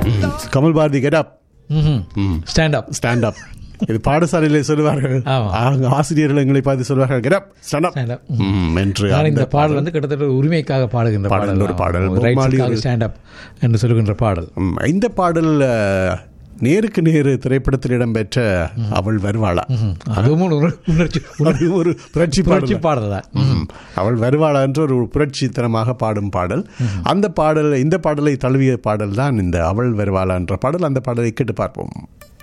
Kamal Bharathi get up stand up stand up இது பாடசாலையிலே சொல்லுவார்கள் ஆமா. ஆ- ஆசிரியர்கள் எங்களை பார்த்து சொல்வார்கள் get up stand up stand up என்று நான் இந்த அந்த பாடல் வந்து கிட்டத்தட்ட ஒரு உரிமைக்காக பாடுகின்ற பாடல் ஒரு பாடல். ரைட்ஸுக்காக ஒரு- ஸ்டாண்ட் அப் என்று சொல்லுகின்ற பாடல் ம், இந்த பாடல் அஹ், நேருக்கு நேரு திரைப்படத்தில் இடம்பெற்ற அவள் வருவாளா அதுவும் ஒரு உணர்- உணர்ச்சி அது ஒரு புரட்சி புரட்சி பாடல் பாடல் தான் ம். அவள் வருவாளா என்ற ஒரு புரட்சித்தனமாக பாடும் பாடல் அந்த பாடல் இந்த பாடலை தழுவிய பாடல் தான் இந்த அவள் வருவாளா என்ற பாடல் அந்த பாடலை கேட்டு பார்ப்போம்